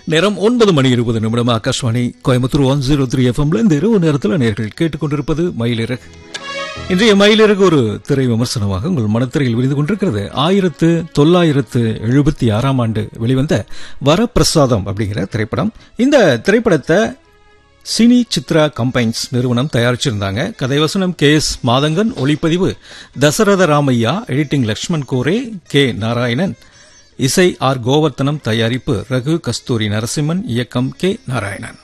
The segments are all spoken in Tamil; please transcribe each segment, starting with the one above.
நேரம் ஒன்பது மணி இருபது நிமிடம் Akashvani Coimbatore one zero three எஃப்எம்ல இந்த இரவு நேரத்தில் நேர்கள் கேட்டுக்கொண்டிருப்பது மயிலிறகு இன்றைய மயிலிறகு ஒரு திரை விமர்சனமாக உங்கள் மனத்திரையில் விரிந்து கொண்டிருக்கிறது ஆயிரத்து தொள்ளாயிரத்து எழுபத்தி ஆறாம் ஆண்டு வெளிவந்த வரப்பிரசாதம் அப்படிங்கிற திரைப்படம் இந்த திரைப்படத்தை சினி சித்ரா கம்பைன்ஸ் நிறுவனம் தயாரிச்சிருந்தாங்க கதைவசனம் கே எஸ் மாதங்கன் ஒளிப்பதிவு தசரத ராமையா எடிட்டிங் லக்ஷ்மண் கோரே கே நாராயணன் இசை ஆர் கோவர்த்தனம் தயாரிப்பு ரகு கஸ்தூரி நரசிம்மன் இயக்கம் கே நாராயணன்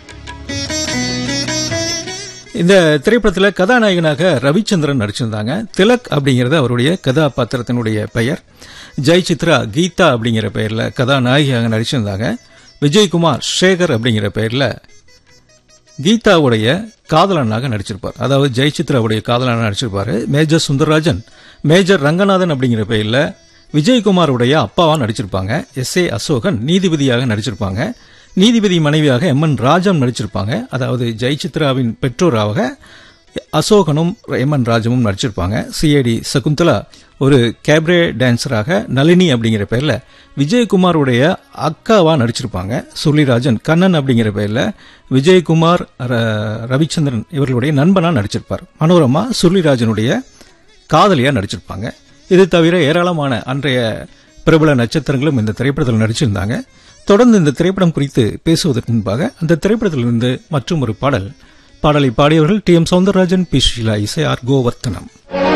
இந்த திரைப்படத்தில் கதாநாயகனாக ரவிச்சந்திரன் நடிச்சிருந்தாங்க திலக் அப்படிங்கிறது அவருடைய கதாபாத்திரத்தினுடைய பெயர் ஜெய் சித்ரா கீதா அப்படிங்கிற பெயரில் கதாநாயகியாக நடிச்சிருந்தாங்க விஜயகுமார் சேகர் அப்படிங்கிற பெயரில் கீதாவுடைய காதலனாக நடிச்சிருப்பார் அதாவது ஜெய் சித்ராவுடைய காதலனாக நடிச்சிருப்பாரு மேஜர் சுந்தரராஜன் மேஜர் ரங்கநாதன் அப்படிங்கிற பெயரில் விஜயகுமாருடைய அப்பாவா நடிச்சிருப்பாங்க எஸ் ஏ அசோகன் நீதிபதியாக நடிச்சிருப்பாங்க நீதிபதி மனைவியாக எம் என் ராஜம் நடிச்சிருப்பாங்க அதாவது ஜெய் சித்ராவின் பெற்றோராக அசோகனும் எம் என் ராஜமும் நடிச்சிருப்பாங்க சிஐடி சகுந்தலா ஒரு கேப்ரே டான்சராக நளினி அப்படிங்கிற பேர்ல விஜயகுமாருடைய அக்காவா நடிச்சிருப்பாங்க சுருளிராஜன் கண்ணன் அப்படிங்கிற பேர்ல விஜயகுமார் ர- ரவிச்சந்திரன் இவர்களுடைய நண்பனா நடிச்சிருப்பார் மனோரமா சுருளிராஜனுடைய காதலியா நடிச்சிருப்பாங்க இது தவிர ஏராளமான அன்றைய பிரபல நட்சத்திரங்களும் இந்த திரைப்படத்தில் நடிச்சிருந்தாங்க தொடர்ந்து இந்த திரைப்படம் குறித்து பேசுவதற்கு முன்பாக அந்த திரைப்படத்திலிருந்து மற்றும் ஒரு பாடல் பாடலை பாடியவர்கள் T M Soundararajan P Sheela இசை ஆர் கோவர்த்தனம்